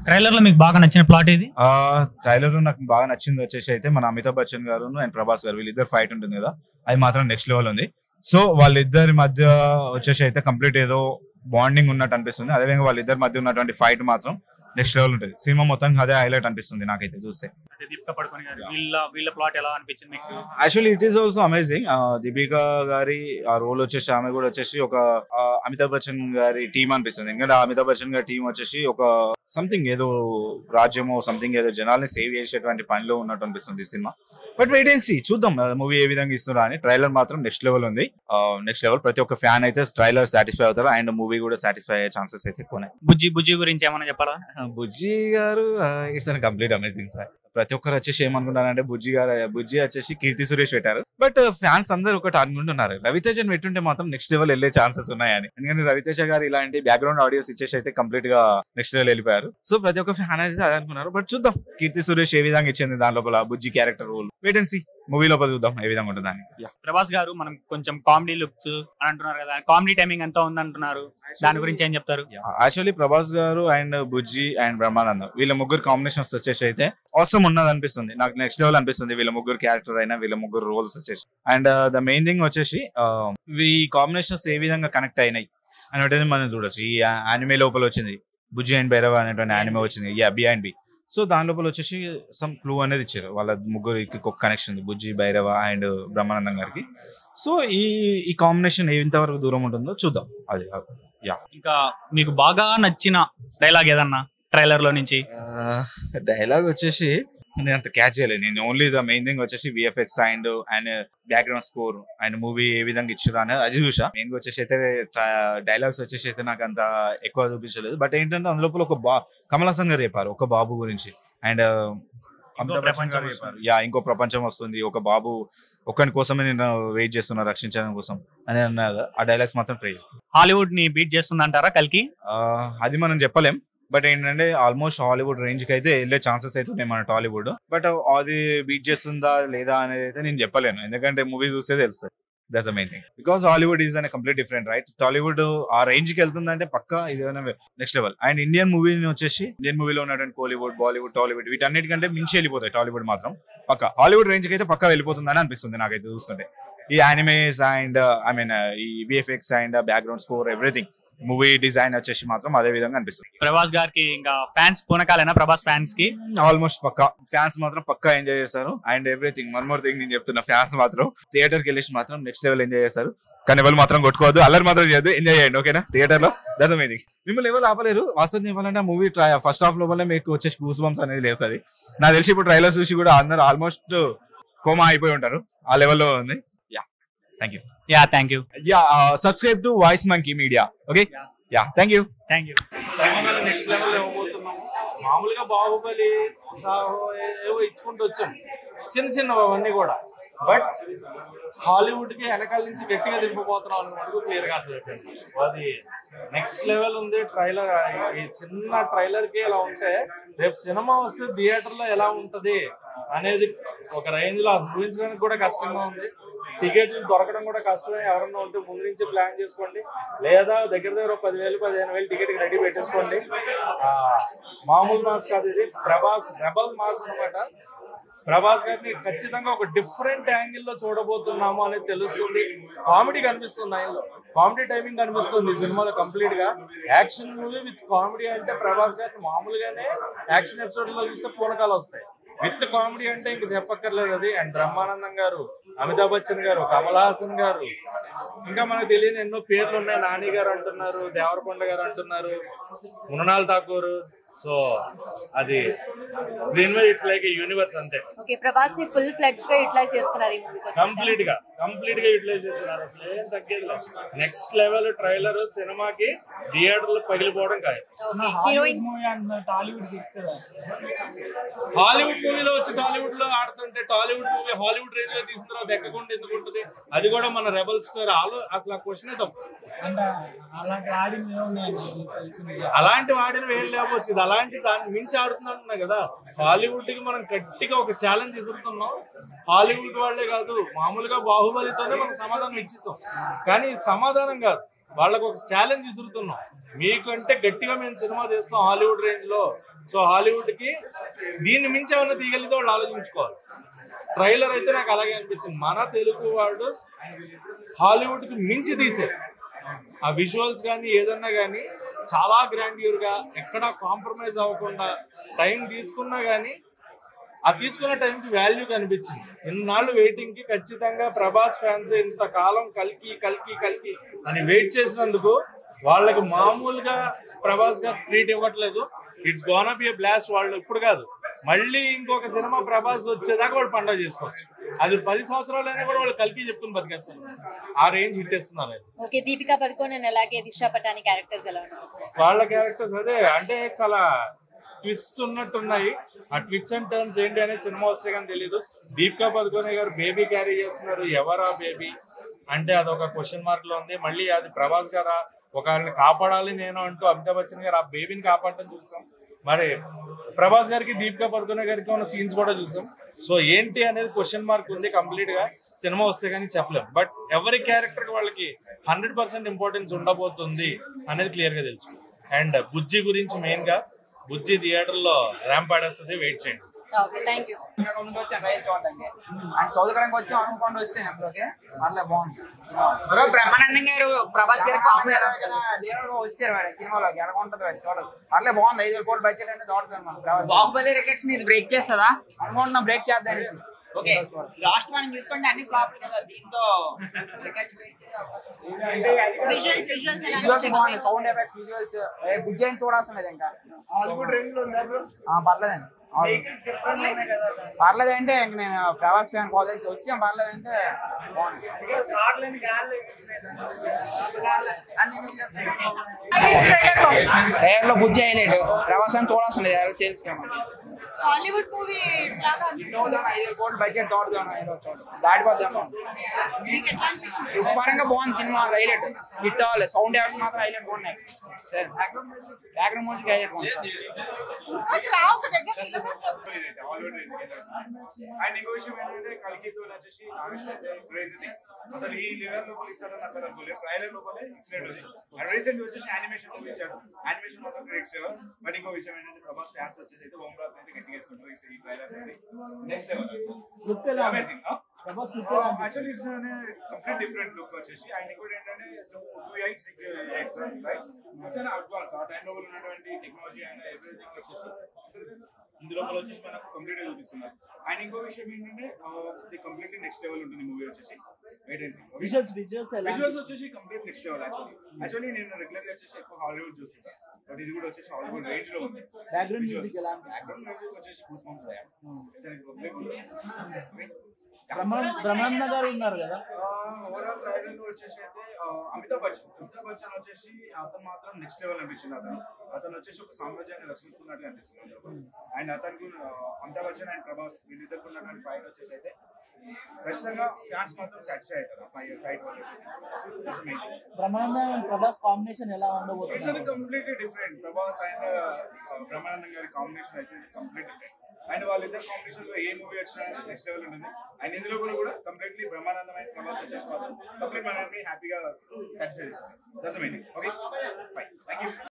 Trailer లో మీకు బాగా నచ్చిన ప్లాట్ ఇది ట్రైలర్ నాకు బాగా నచ్చింది వచ్చేసి అయితే మన అమితాబ్ బచ్చన్ గారు అండ్ ప్రభాస్ గారు వీళ్ళిద్దరు ఫైట్ ఉంటుంది కదా అది మాత్రం నెక్స్ట్ లెవెల్ ఉంది సో వాళ్ళిద్దరి మధ్య వచ్చేసి అయితే కంప్లీట్ ఏదో బాండింగ్ ఉన్నట్టు అనిపిస్తుంది అదేవిధంగా వాళ్ళిద్దరి మధ్య ఉన్నటువంటి ఫైట్ మాత్రం నెక్స్ట్ లెవెల్ ఉంటుంది సినిమా మొత్తం అదే హైలైట్ అనిపిస్తుంది నాకైతే చూస్తే అంటే దీపిక పడుకొని గారు వీళ్ళ వీళ్ళ ప్లాట్ ఎలా అనిపించింది మీకు actually it is also amazing Deepika గారి ఆ రోల్ వచ్చేసి ఆమె కూడా వచ్చేసి ఒక ఆ, అమితాబ్ బచ్చన్ గారి టీం అనిపిస్తుంది ఎందుకంటే ఆ అమితాబ్ బచ్చన్ గారి టీం వచ్చేసి ఒక సంథింగ్ ఏదో రాజ్యమో సంథింగ్ ఏదో జనాల్ని సేవ్ చేసేటువంటి పనిలో ఉన్నట్టు అనిపిస్తుంది ఈ cinema but wait and see చూద్దాం మూవీ ఏ విధంగా ఇస్తున్నా అని ట్రైలర్ మాత్రం నెక్స్ట్ లెవెల్ ఉంది నెక్స్ట్ లెవెల్ ప్రతి ఒక్క ఫ్యాన్ అయితే ట్రైలర్ సాటిస్ఫై అవుతారు అండ్ మూవీ కూడా సాటిస్ఫై అయ్యే ఛాన్సెస్ అయితే ఎక్కువ ఉన్నాయి బుజ్జి బుజ్జి గురించి ఏమైనా చెప్పాలా బుజ్జి గారు it's an complete amazing sir ప్రతి ఒక్కరు వచ్చేసి ఏమనుకుంటారంటే బుజ్జి గారు బుజ్జి వచ్చేసి కీర్తి సురేష్ పెట్టారు బట్ ఫ్యాన్స్ అందరూ ఒకటి అనుకుంటున్నారు రవితేజన్ పెట్టుంటే మాత్రం నెక్స్ట్ లెవెల్ వెళ్ళే ఛాన్సెస్ ఉన్నాయని ఎందుకంటే రవితేజ గారు ఇలాంటి బ్యాక్గ్రౌండ్ ఆడియోస్ ఇచ్చేసి అయితే కంప్లీట్ గా నెక్స్ట్ లెవెల్ వెళ్ళిపోయారు సో ప్రతి ఒక్క ఫ్యాన్ అయితే అదే అనుకున్నారు బట్ చూద్దాం కీర్తి సురేష్ ఏ విధంగా ఇచ్చింది దాని లోపల Bujji character role wait and see movie లోపల చూద్దాం ఏ విధంగా ఉంటుందని Yeah. ప్రభాస్ గారు మనం కొంచెం కామెడీ లుక్స్ అని అంటున్నారు కదా కామెడీ టైమింగ్ ఎంత ఉంది అంటున్నారు దాని గురించి ఏం చెప్తారు యాక్చువల్లీ ప్రభాస్ గారు అండ్ బుజ్జి అండ్ బ్రహ్మానందం వీళ్ళ ముగ్గురు కాంబినేషన్స్ వచ్చేసి అయితే అవసరం ఉన్నది అనిపిస్తుంది నాకు నెక్స్ట్ లెవెల్ అనిపిస్తుంది వీళ్ళ ముగ్గురు క్యారెక్టర్ అయినా వీళ్ళ ముగ్గురు రోల్స్ వచ్చేసి అండ్ ద మెయిన్ థింగ్ వచ్చేసి uh, ఈ కాంబినేషన్స్ ఏ విధంగా కనెక్ట్ అయినాయి అనేది మనం చూడొచ్చు ఈ యానిమే లోపల వచ్చింది బుజ్జి అండ్ భైరవ అనేటువంటి యానిమే వచ్చింది yeah B and B so దాని లోపల వచ్చేసి సమ్ క్లూ అనేది ఇచ్చారు వాళ్ళ ముగ్గురికి ఒక కనెక్షన్ ఉంది బుజ్జి భైరవ అండ్ బ్రహ్మానందం గారికి సో ఈ ఈ కాంబినేషన్ ఎంతవరకు దూరం ఉంటుందో చూద్దాం అది ఇంకా మీకు బాగా నచ్చిన డైలాగ్ ఏదన్నా ట్రైలర్ లో నుంచి డైలాగ్ వచ్చేసి నేను అంత క్యాచ్ చేయలేదు నేను ఓన్లీ ద మెయిన్ థింగ్ వచ్చేసి VFX and and background score and movie ఏ విధంగా ఇచ్చారు అనేది అది చూసా మెయిన్ వచ్చేసి అయితే డైలాగ్స్ వచ్చేసి అయితే నాకు అంత ఎక్కువ చూపించలేదు బట్ ఏంటంటే అందులోపల ఒక బా కమల్ హాసన్ గారు చెప్పారు ఒక బాబు గురించి అండ్ అమితాబ్ బచ్చన్ గారు ప్రపంచం చెప్పారు యా ఇంకో ప్రపంచం వస్తుంది ఒక బాబు ఒకరి కోసమే నేను వెయిట్ చేస్తున్నా రక్షించడం కోసం అని అన్నారు ఆ డైలాగ్స్ మాత్రం ప్రైజ్ హాలీవుడ్ ని బీట్ చేస్తుందంటారా కల్కి ఆ, అది మనం చెప్పలేం బట్ ఏంటంటే ఆల్మోస్ట్ హాలీవుడ్ రేంజ్ కి అయితే వెళ్ళే ఛాన్సెస్ అయితే ఉన్నాయి మన టాలీవుడ్ బట్ అది బీట్ చేస్తుందా లేదా అనేది అయితే నేను చెప్పలేను ఎందుకంటే మూవీ చూస్తే తెలుస్తుంది that's the main thing because Hollywood is అనే కంప్లీట్ డిఫరెంట్ రైట్ టాలీవుడ్ ఆ రేంజ్ కి వెళ్తుందంటే పక్కా ఇది next level and Indian movie వచ్చేసి ఇండియన్ మూవీలో ఉన్నటువంటి కోలీవుడ్ బాలీవుడ్ టాలీవుడ్ వీటన్నిటికంటే మించి వెళ్ళిపోతాయి టాలీవుడ్ మాత్రం పక్క హాలీవుడ్ రేంజ్ కి అయితే పక్కా వెళ్ళిపోతుందని అనిపిస్తుంది నాకైతే చూస్తుంటే ఈ యానిమేస్ అండ్ ఐ మీన్ ఈ VFX and background score everything movie design వచ్చేసి మాత్రం అదే విధంగా అనిపిస్తుంది ప్రభాస్ గారికి ఇంకా ఫ్యాన్స్ పూనకాలేనా ప్రభాస్ ఫ్యాన్స్ కి ఆల్మోస్ట్ పక్కా ఫ్యాన్స్ మాత్రం పక్కా ఎంజాయ్ చేస్తారు and everything one more thing నేను చెప్తున్నా ఫ్యాన్స్ మాత్రం థియేటర్ కి వెళ్ళేసి మాత్రం నెక్స్ట్ లెవెల్ ఎంజాయ్ చేస్తారు కానీ ఎవరు మాత్రం కొట్టుకోవద్దు అల్లరి మాత్రం చేయొద్దు ఎంజాయ్ చేయండి ఓకేనా థియేటర్ లో దస్ అమేజింగ్ మిమ్మల్ని ఎవరు ఆపలేరు వాస్తవం చెప్పాలంటే మూవీ ఫస్ట్ హాఫ్ లోపలే మీకు వచ్చేసి గూస్ బంప్స్ అనేది లేస్తుంది నాకు తెలిసి ఇప్పుడు ట్రైలర్ చూసి కూడా అందరూ ఆల్మోస్ట్ కోమా అయిపోయి ఉంటారు ఆ లెవెల్లో ఉంది yeah thank you yeah thank you yeah subscribe to Voice Monkey Media okay yeah thank you thank you Simon next level ఇవ్వబోతున్నాము మామూలుగా బాహుబలి సాహో ఏ- ఏవో ఇచ్చుకుంటూ వచ్చాం చిన్న చిన్నవి అవన్నీ కూడా బట్ హాలీవుడ్ కి వెనకాల నుంచి గట్టిగా దింపబోతున్నాం అని మటుకు క్లియర్ గా అర్థమైపోయింది అది నెక్స్ట్ లెవెల్ ఉంది ట్రైలర్ ఈ చిన్న ట్రైలర్ కి ఇలా ఉంటే రేపు సినిమా వస్తే థియేటర్ లో ఎలా ఉంటది అనేది ఒక రేంజ్ లో ఊహించడానికి కూడా కష్టంగా ఉంది టికెట్లు దొరకడం కూడా కష్టమే ఎవరన్నా ఉంటే ముందు నుంచి ప్లాన్ చేసుకోండి లేదా దగ్గర దగ్గర ఒక పదివేలు పదిహేను వేలు టికెట్ రెడీ పెట్టేసుకోండి ఆ, మామూలు మాస్ కాదు ఇది ప్రభాస్ రెబల్ మాస్ అన్నమాట ప్రభాస్ గారిని ఖచ్చితంగా ఒక డిఫరెంట్ యాంగిల్ లో చూడబోతున్నాము అనేది తెలుస్తుంది కామెడీ కనిపిస్తుంది ఆయనలో కామెడీ టైమింగ్ కనిపిస్తుంది ఈ సినిమాలో కంప్లీట్ గా యాక్షన్ మూవీ విత్ కామెడీ అంటే ప్రభాస్ గారిని మామూలుగానే యాక్షన్ ఎపిసోడ్ లో చూస్తే పూనకాలు వస్తాయి విత్ కామెడీ అంటే ఇంక చెప్పక్కర్లేదు అది అండ్ బ్రహ్మానందం గారు అమితాబ్ బచ్చన్ గారు కమల్ హాసన్ గారు ఇంకా మనకు తెలియని ఎన్నో పేర్లు ఉన్నాయి నాని గారు అంటున్నారు దేవరకొండ గారు అంటున్నారు మృణాల్ ఠాకూర్ సో అది స్క్రీన్ మీద ఇట్స్ లైక్ యూనివర్స్ అంతే ఓకే ప్రభాస్ ని ఫుల్ ఫ్లెడ్జ్ గా యూటిలైజ్ చేసుకున్నారు ఈ మూవీ కోసం కంప్లీట్ గా కంప్లీట్ గా యూటిలైజ్ చేస్తున్నారు అసలు ఏం తగ్గేది నెక్స్ట్ లెవెల్ ట్రైలర్ సినిమాకి థియేటర్ లో పగిలిపోవడం ఖాయం ఓకే హీరోయిన్ హాలీవుడ్ మూవీలో వచ్చి టాలీవుడ్ లో ఆడుతుంటే టాలీవుడ్ మూవీ హాలీవుడ్ రేంజ్ లో తీసిన తర్వాత ఎక్కకుండా ఎందుకు ఉంటుంది అది కూడా మన రెబల్ స్టార్ ఆలో అసలు ఆ క్వశ్చనే తప్పు అలాంటి ఆడింది ఏమున్నాయండి అలాంటి వాడిని ఏం లేకపోవచ్చు ఇది అలాంటి దాన్ని మించి ఆడుతున్నా కదా హాలీవుడ్ కి మనం గట్టిగా ఒక ఛాలెంజ్ ఇస్తున్నాం హాలీవుడ్ వాళ్ళే కాదు మామూలుగా బాహుబలితోనే మనం సమాధానం ఇచ్చేసాం కానీ ఇది సమాధానం కాదు వాళ్ళకు ఒక ఛాలెంజ్ ఇసురుతున్నాం మీకంటే గట్టిగా మేము సినిమా తీస్తాం హాలీవుడ్ రేంజ్ లో సో హాలీవుడ్ కి దీన్ని మించి ఏమన్నా తీయగలిగితే వాళ్ళు ఆలోచించుకోవాలి ట్రైలర్ అయితే నాకు అలాగే అనిపించింది మన తెలుగు వాడు హాలీవుడ్ కి మించి తీసే ఆ విజువల్స్ కానీ ఏదన్నా కానీ చాలా గ్రాండ్యూర్ గా ఎక్కడ కాంప్రమైజ్ అవ్వకుండా టైం తీసుకున్నా కానీ ఆ తీసుకున్న టైంకి వాల్యూ కనిపించింది ఇన్నాళ్ళు వెయిటింగ్ కి ఖచ్చితంగా ప్రభాస్ ఫ్యాన్స్ ఇంతకాలం కలికి కలికి కలికి అని వెయిట్ చేసినందుకు వాళ్ళకి మామూలుగా ప్రభాస్ గారు ట్రీట్ ఇవ్వట్లేదు ఇట్స్ గోనా బి బ్లాస్ట్ వాళ్ళు ఇప్పుడు కాదు మళ్ళీ ఇంకొక సినిమా ప్రభాస్ వచ్చేదాకా వాళ్ళు పండుగ చేసుకోవచ్చు అది పది సంవత్సరాలైనా కూడా వాళ్ళు కలికి చెప్పుకుని బతికేస్తారు ఆ రేంజ్ హిట్ ఇస్తున్నారు అది. ఓకే దీపికా పదుకోన్ అండ్ అలాగే దిశా పటాని క్యారెక్టర్స్ ఎలా ఉండబోతున్నాయి వాళ్ళ క్యారెక్టర్స్ అదే అంటే చాలా ట్విస్ట్స్ ఉన్నట్టున్నాయి ఆ ట్విస్ట్ అండ్ టర్న్స్ ఏంటి అనే సినిమా వస్తే కానీ తెలియదు దీపికా పదుకొనే గారు బేబీ క్యారీ చేస్తున్నారు ఎవరా బేబీ అంటే అదొక క్వశ్చన్ మార్క్ లో ఉంది మళ్ళీ అది ప్రభాస్ గారా ఒకళ్ళని కాపాడాలి నేను అంటూ అమితాబ్ బచ్చన్ గారు ఆ బేబీని కాపాడటం చూసాం మరి ప్రభాస్ గారికి దీపికా పదుకొనే గారికి ఉన్న సీన్స్ కూడా చూసాం సో ఏంటి అనేది క్వశ్చన్ మార్క్ ఉంది కంప్లీట్ గా సినిమా వస్తే కానీ చెప్పలేం బట్ ఎవరి క్యారెక్టర్ వాళ్ళకి హండ్రెడ్ పర్సెంట్ ఇంపార్టెన్స్ ఉండబోతుంది అనేది క్లియర్ గా తెలుసు అండ్ బుజ్జి గురించి మెయిన్ గా బుజ్జి థియేటర్ లో ర్యాంప్ ఆడేస్తుంది వెయిట్ చేయండి ఓకే థ్యాంక్ యూ ముందు వచ్చాను రైస్ చూడడానికి అండ్ చదువుకోవడానికి వచ్చాం అనుకోండి వస్తే అందులోకి పర్లే బాగుంది బ్రో బ్రహ్మానందం గారు ప్రభాస్ గారు కామెడీ లీడర్ వచ్చారు మరి సినిమాలోకి ఎలా ఉంటుంది మరి చూడదు పర్లే బాగుంది ఐదు కోట్ల బడ్జెట్ అనేది చూడదు మనం ప్రభాస్ బాహుబలి రికార్డ్స్ ఇది బ్రేక్ చేస్తుందా అనుకుంటున్నాం బ్రేక్ చేద్దాం అనేసి ఓకే లాస్ట్ మనం చూసుకుంటే అన్ని ఫ్లాప్ కదా దీంతో రికార్డ్ బ్రేక్ చేసే అవకాశం ఉంది. విజువల్స్ విజువల్స్ ఎలా విజువల్స్ బాగున్నాయి అనిపించాయి సౌండ్ ఎఫెక్ట్స్ విజువల్స్ బుజ్జి అయిన చూడాల్సినది ఇంకా హాలీవుడ్ రేంజ్ లో ఉందా బ్రో ఆ, పర్లేదండి అవును. పర్లేదంటే ఇంక నేను ప్రభాస్ ఫ్యాన్ కాలేజ్ వచ్చాం పర్లేదంటే బాగుంది ట్రైలర్ లో బుజ్జి హైలైట్ ప్రభాస్ అని చూడాల్సింది తెలుసుకోమా హాలీవుడ్ మూవీ లాగా ఐదు కోట్ల బడ్జెట్ తోడుదాం దాటిపోద్దాం లుక్ పరంగా బాగుంది సినిమా హైలైట్ హిట్ అవ్వాలి సౌండ్ యాక్ట్స్ మాత్రం హైలైట్ బాగున్నాయి బ్యాక్గ్రౌండ్ మ్యూజిక్ హైలైట్ బాగుంది అండ్ ఇంకో విషయం ఏంటంటే కల్కితో వచ్చేసి నాగేష్ అయితే క్రేజ్ ఇది అసలు ఈ లెవెల్ లోపల ఇస్తారని అసలు అనుకోలేదు ట్రైలర్ లోపలే ఇన్సిడెంట్ వచ్చింది అండ్ రీసెంట్ వచ్చేసి యానిమేషన్ మూవీ ఇచ్చాడు యానిమేషన్ మాత్రం గ్రేట్ సేవర్ బట్ ఇంకో విషయం ఏంటంటే ప్రభాస్ ఫ్యాన్స్ వచ్చేసి అయితే ఓం రాత్ అయితే గట్టిగా వేసుకుంటారు ఈ- ఈ ట్రైలర్ అనేది నెక్స్ట్ లెవెల్ లుక్ ఎలా ఉంది? అమేజింగ్ ప్రభాస్ లుక్ ఎలా ఉంది? Actually it's complete different look వచ్చేసి అండ్ ఇంకోటి ఏంటంటే two eight six eight right చాలా అడ్వాన్స్ ఆ టైంలో ఉన్నటువంటి టెక్నాలజీ అండ్ ఎవ్రీథింగ్ వచ్చేసి ఇందులో వచ్చేసి మనకు కంప్లీట్ చూపిస్తున్నారు అండ్ ఇంకో విషయం ఏంటంటే ఇది కంప్లీట్లీ నెక్స్ట్ లెవెల్ ఉంటుంది మూవీ వచ్చేసి wait and see visuals visuals ఎలా విజువల్స్ వచ్చేసి complete next level actually actually నేను రెగ్యులర్ గా వచ్చేసి ఎక్కువ హాలీవుడ్ చూస్తుంటా బట్ ఇది కూడా వచ్చేసి హాలీవుడ్ రేంజ్ లో ఉంది బ్యాక్గ్రౌండ్ మ్యూజిక్ ఎలా అనిపిస్తుంది బ్యాక్గ్రౌండ్ మ్యూజిక్ వచ్చేసి కూస్ బ్రహ్మానంద బ్రహ్మానంద గారు ఉన్నారు కదా ఓవరాల్ ట్రైలర్ లో వచ్చేసి అయితే ఆ, అమితాబ్ బచ్చన్ అమితాబ్ బచ్చన్ వచ్చేసి అతను మాత్రం నెక్స్ట్ లెవెల్ అనిపించింది అతను అతను వచ్చేసి ఒక సామ్రాజ్యాన్ని రక్షిస్తున్నట్లు అనిపిస్తుంది అండ్ అతనికి ఆ, అమితాబ్ బచ్చన్ అండ్ ప్రభాస్ వీళ్ళిద్దరికి ఉన్నటువంటి ఫైట్ వచ్చేసి అయితే ఖచ్చితంగా ఫ్యాన్స్ మాత్రం సాటిస్ఫై అవుతారు fight fight Brahmananda and Prabhas combination ఎలా ఇట్స్ ఉండబోతుంది completely different Prabhas and Brahmanandam గారి కాంబినేషన్ అయితే కంప్లీట్ డిఫరెంట్ అండ్ వాళ్ళిద్దరు కాంబినేషన్ లో ఏ మూవీ వచ్చినా నెక్స్ట్ లెవెల్ ఉంటుంది అండ్ ఇందులో కూడా కూడా కంప్లీట్లీ బ్రహ్మానందం అండ్ ప్రభాస్ వచ్చేసి మాత్రం కంప్లీట్ మనల్ని హ్యాపీగా సాటిస్ఫై చేస్తారు that's meaning okay fine thank you